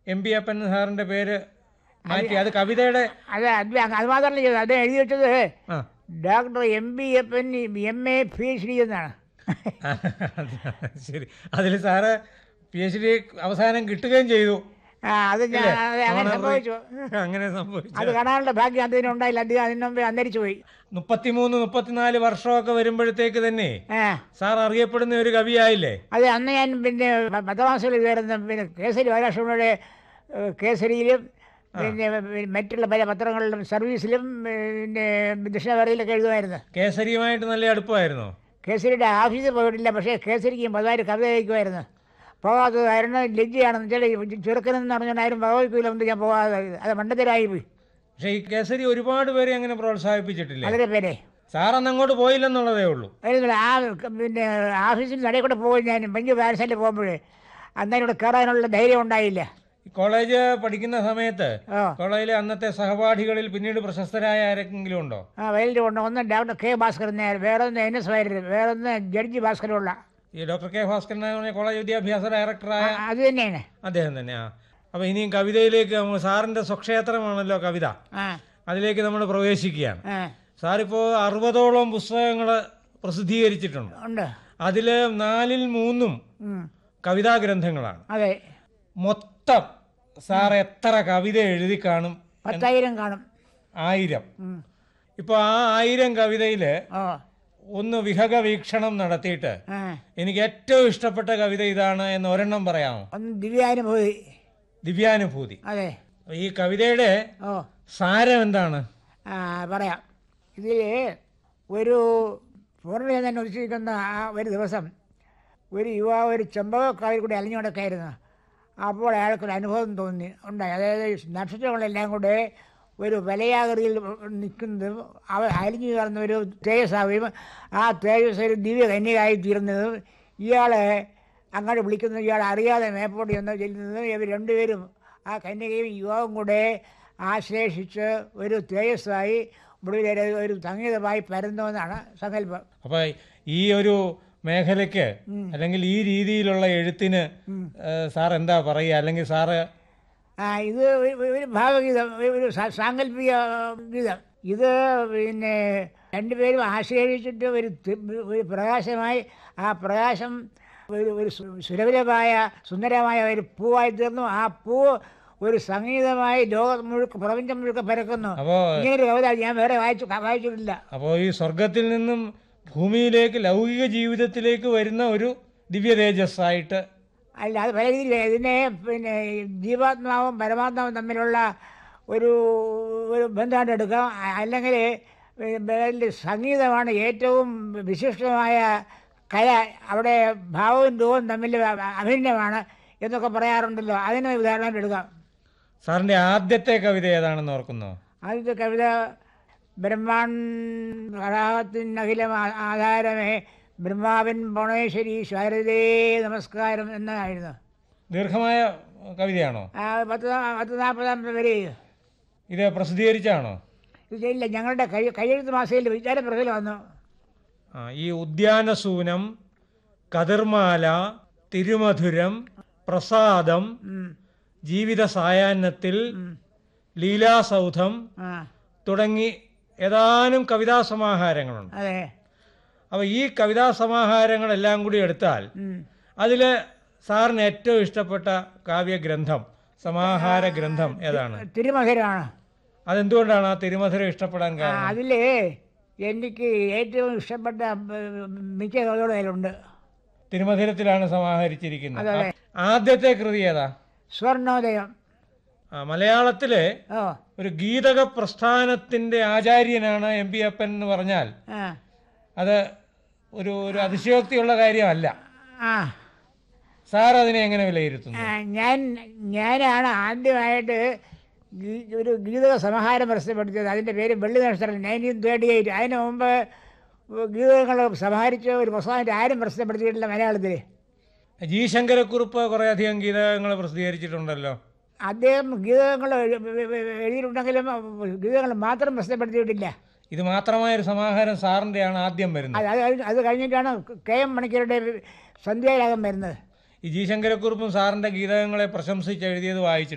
M P അപ്പൻ സാറിന്റെ പേര് മാറ്റി അത് കവിതയുടെ അത് അത് അത് മാത്രമല്ല ചെയ്തത് അത് എഴുതി വെച്ചത് ആ doctor M B Eppan M A P H D എന്നാണ് ശരി അതിൽ സാറ് പി എച്ച് ഡി അവസാനം കിട്ടുകയും ചെയ്തു ആ അത് ഞാൻ അത് അങ്ങനെ Honorary. സംഭവിച്ചു അങ്ങനെ സംഭവിച്ചു അത് കാണാനുള്ള ഭാഗ്യം അതിനുണ്ടായില്ല അദ്ദേഹം അതിന് മുമ്പേ അന്തരിച്ചു പോയി മുപ്പത്തിമൂന്ന് മുപ്പത്തിനാല് വർഷമൊക്കെ വരുമ്പോഴത്തേക്ക് തന്നെ ആ സാർ അറിയപ്പെടുന്ന ഒരു കവിയായില്ലേ അത് അന്ന് ഞാൻ പിന്നെ പ- പത്താം ക്ലാസ്സിൽ കയറുന്ന പിന്നെ കേസരി മഹാരാഷ്ട്രയുടെ ഏഹ്, കേസരിയിലും പിന്നെ മറ്റുള്ള പല പത്രങ്ങളിലും സർവീസിലും പിന്നെ ദക്ഷിണഭാരതിയിലൊക്കെ എഴുതുമായിരുന്നു കേസരിയുമായിട്ട് നല്ല അടുപ്പമായിരുന്നോ കേസരിയുടെ ഓഫീസിൽ പോയിട്ടില്ല പക്ഷേ കേസരിക്ക് പതിനായിരം കവിത അയക്കുമായിരുന്നു പോകാത്തത് കാരണം ലജ്ജയാണെന്ന് വെച്ചാൽ ചെറുക്കനെന്ന് പറഞ്ഞുകൊണ്ട് ആരും ഭഗവത്കൂലം ഞാൻ പോകാതെ അത് മണ്ടത്തരായി പോയി പക്ഷെ ഈ കേസരി ഒരുപാട് പേരെ അങ്ങനെ പ്രോത്സാഹിപ്പിച്ചിട്ടില്ലേ വളരെ പേരെ സാർ അന്ന് അങ്ങോട്ട് പോയില്ലെന്നുള്ളതേ ഉള്ളൂ അതിന് ആ പിന്നെ ഓഫീസിൽ നടയിൽ കൂടെ പോകും ഞാൻ ബെഞ്ച് പാരസലിൽ പോകുമ്പോഴേ അന്നേരം ഇവിടെ കയറാനുള്ള ധൈര്യം ഉണ്ടായില്ല ഈ കോളേജ് പഠിക്കുന്ന സമയത്ത് ഓ കോളേജിലെ അന്നത്തെ സഹപാഠികളിൽ പിന്നീട് പ്രശസ്തരായ ആരെങ്കിലും ഉണ്ടോ ആ വയലിൽ കൊണ്ട് ഒന്ന് ഡോക്ടർ കെ ഭാസ്കരൻ നായർ വേറൊന്ന് എൻ എസ് വയലിൽ വേറൊന്ന് ജഡ്ജി ഭാസ്കരമുള്ള ഈ ഡോക്ടർ കെ ഭാസ്കരൻ എന്ന് പറഞ്ഞ കോളേജ് വിദ്യാഭ്യാസ ഡയറക്ടറായ ആ, അത് തന്നെയാണ് അദ്ദേഹം തന്നെയാ അപ്പൊ ഇനിയും കവിതയിലേക്ക് നമ്മൾ സാറിന്റെ സ്വക്ഷേത്രമാണല്ലോ കവിത ആ അതിലേക്ക് നമ്മൾ പ്രവേശിക്കുകയാണ് ആ സാറിപ്പോ അറുപതോളം പുസ്തകങ്ങൾ പ്രസിദ്ധീകരിച്ചിട്ടുണ്ട് ഉണ്ട് അതിൽ നാലിൽ മൂന്നും ഉം. കവിതാ ഗ്രന്ഥങ്ങളാണ് അതെ മൊത്തം സാർ എത്ര കവിത എഴുതി കാണും പത്തായിരം കാണും ആയിരം ഉം. ഇപ്പോൾ ആ ആയിരം കവിതയിൽ ഓ ഒന്ന് വിഹക വീക്ഷണം നടത്തിയിട്ട് ആ എനിക്ക് ഏറ്റവും ഇഷ്ടപ്പെട്ട കവിത ഇതാണ് എന്ന് ഒരെണ്ണം പറയാമോ ഒന്ന് ദിവ്യാനുഭൂതി ദിവ്യാനുഭൂതി അതെ ഈ കവിതയുടെ ഓ സാരം എന്താണ് ആ പറയാം ഇതിൽ ഒരു പൂർണ്ണ തന്നെ ഉദ്ദേശിക്കുന്ന ആ ഒരു ദിവസം ഒരു യുവാവ് ഒരു ചെമ്പകക്കാവിൽ കൂടി അലിഞ്ഞു കിടക്കായിരുന്നു അപ്പോൾ അയാൾക്കൊരു അനുഭവം തോന്നി ഉണ്ടായി അതായത് ഈ നക്ഷത്രങ്ങളെല്ലാം കൂടെ ഒരു വലയാകൃതിയിൽ നിൽക്കുന്നതും അവ അലിഞ്ഞു കയറുന്ന ഒരു തേജസ്സാവുകയും ആ തേജസ് ഒരു ദിവ്യ കന്യകായി തീർന്നതും ഇയാളെ അങ്ങോട്ട് വിളിക്കുന്നത് ഇയാൾ അറിയാതെ മേപ്പോട്ട് ചെന്ന് ചെല്ലുന്നതും ഇവർ രണ്ടുപേരും ആ കന്യകയും യുവാവും കൂടെ ആശ്ലേഷിച്ച് ഒരു തേജസ്സായി ഒടുവിൽ ഒരു സംഗീതമായി പരന്നുവെന്നാണ് സങ്കല്പം അപ്പോൾ ഈ ഒരു മേഖലയ്ക്ക് അല്ലെങ്കിൽ ഈ രീതിയിലുള്ള എഴുത്തിന് ഏഹ്, സാർ എന്താ പറയുക അല്ലെങ്കിൽ സാറ് ആ ഇത് ഒരു- ഒരു ഭാവഗീതം ഒരു- ഒരു സാ- സാങ്കല്പിക ഗീതം ഇത് പിന്നെ രണ്ടുപേരും ആശ്രയിച്ചിട്ട് ഒരു തി- ഒരു പ്രകാശമായി ആ പ്രകാശം ഒരു ഒരു സു- സുലഭമായ സുന്ദരമായ ഒരു പൂവായി തീർന്നു ആ പൂ ഒരു സംഗീതമായി ലോകം മുഴുക്ക പ്രപഞ്ചം മുഴുക്ക പരക്കുന്നു അപ്പോൾ ഇങ്ങനൊരു കവിത ഞാൻ വേറെ വായിച്ചു വായിച്ചിട്ടില്ല അപ്പോൾ ഈ സ്വർഗത്തിൽ നിന്നും ഭൂമിയിലേക്ക് ലൗകിക ജീവിതത്തിലേക്ക് വരുന്ന ഒരു ദിവ്യ തേജസ്സായിട്ട് അല്ല അത് പല രീതിയിൽ ഇതിനെ പിന്നെ ഈ ജീവാത്മാവും പരമാത്മാവും തമ്മിലുള്ള ഒരു ഒരു ബന്ധമായിട്ട് എടുക്കാം അ- അല്ലെങ്കിൽ ഇതിൽ സംഗീതമാണ് ഏറ്റവും വിശിഷ്ടമായ കല അവിടെ ഭാവവും രൂപവും തമ്മിൽ അ- അഭിന്നമാണ് എന്നൊക്കെ പറയാറുണ്ടല്ലോ അതിന് ഉദാഹരണമായിട്ട് എടുക്കാം സാറിൻ്റെ ആദ്യത്തെ കവിത ഏതാണെന്ന് ഓർക്കുന്നോ ആദ്യത്തെ കവിത ബ്രഹ്മാൻ ഘടാകത്തിനഖിലം ആ- ആധാരമേ ബ്രഹ്മാവിൻ ഭുവനേശ്വരി ശാരദേ നമസ്കാരം എന്നതായിരുന്നു ദീർഘമായ കവിതയാണോ ആ, പത്ത് നാ- പത്ത് നാൽപ്പതാമത്തെ വരെ ഇത് പ്രസിദ്ധീകരിച്ചാണോ ഇത് ഇല്ല ഞങ്ങളുടെ കൈ കയ്യെഴുത്ത് മാസയിൽ വിചാരപ്രസയിൽ വന്നു ആ, ഈ ഉദ്യാനസൂനം കതിർമാല തിരുമധുരം പ്രസാദം ഉം, ജീവിത സായാഹ്നത്തിൽ ഉം, ലീലാസൗധം ആ തുടങ്ങി ഏതാനും കവിതാ സമാഹാരങ്ങളുണ്ട് അതെ അപ്പോൾ ഈ കവിതാ സമാഹാരങ്ങളെല്ലാം കൂടി എടുത്താൽ ഉം. അതിൽ സാറിന് ഏറ്റവും ഇഷ്ടപ്പെട്ട കാവ്യഗ്രന്ഥം സമാഹാര ഗ്രന്ഥം ഏതാണ് തിരുമധുരമാണ് അതെന്തുകൊണ്ടാണ് ആ തിരുമധുരം ഇഷ്ടപ്പെടാൻ ആ, കാരണം അതില് എനിക്ക് ഏറ്റവും ഇഷ്ടപ്പെട്ട ഏർ, മിക്ക കവിതകളും അതിലുണ്ട് തിരുമധുരത്തിലാണ് സമാഹരിച്ചിരിക്കുന്നത് അതെ, അതെ. ആദ്യത്തെ കൃതി ഏതാ സ്വർണോദയം ആ, മലയാളത്തിലെ ഓ ഒരു ഗീതക പ്രസ്ഥാനത്തിന്റെ ആചാര്യനാണ് എം പി അപ്പൻ എന്ന് പറഞ്ഞാൽ ആ അത് ഒരു ഒരു അതിശയോക്തിയുള്ള കാര്യമല്ല ആ സാർ അതിനെ എങ്ങനെ വിലയിരുത്തുന്നു ആ, ഞാൻ ഞാനാണ് ആദ്യമായിട്ട് ഗീ- ഒരു ഗീതക സമാഹാരം പ്രസിദ്ധപ്പെടുത്തിയത് അതിൻ്റെ പേര് വെള്ളി നക്ഷത്രം നയൻറ്റീൻ തേർട്ടി എയ്റ്റ് അതിന് മുമ്പ് ഗീതകങ്ങൾ സമാഹരിച്ച ഒരു പുസ്തകം ആരും പ്രസിദ്ധപ്പെടുത്തിയിട്ടില്ല മലയാളത്തിൽ ജി ശങ്കരക്കുറുപ്പ് കുറേയധികം ഗീതകങ്ങൾ പ്രസിദ്ധീകരിച്ചിട്ടുണ്ടല്ലോ അദ്ദേഹം ഗീതകങ്ങൾ എഴുതിയിട്ടുണ്ടെങ്കിലും ഗീതകങ്ങൾ മാത്രം പ്രസിദ്ധപ്പെടുത്തിയിട്ടില്ല ഇത് മാത്രമായ ഒരു സമാഹാരം സാറിൻ്റെയാണ് ആദ്യം വരുന്നത് അത് അത് കഴിഞ്ഞ്- അത് കഴിഞ്ഞിട്ടാണ് കെ എം മണിക്കരുടെ സന്ധ്യാരാഗം വരുന്നത് ഈ ജി ശങ്കരക്കുറുപ്പും സാറിൻ്റെ ഗീതകങ്ങളെ പ്രശംസിച്ച് എഴുതിയത് വായിച്ചിട്ടുണ്ട്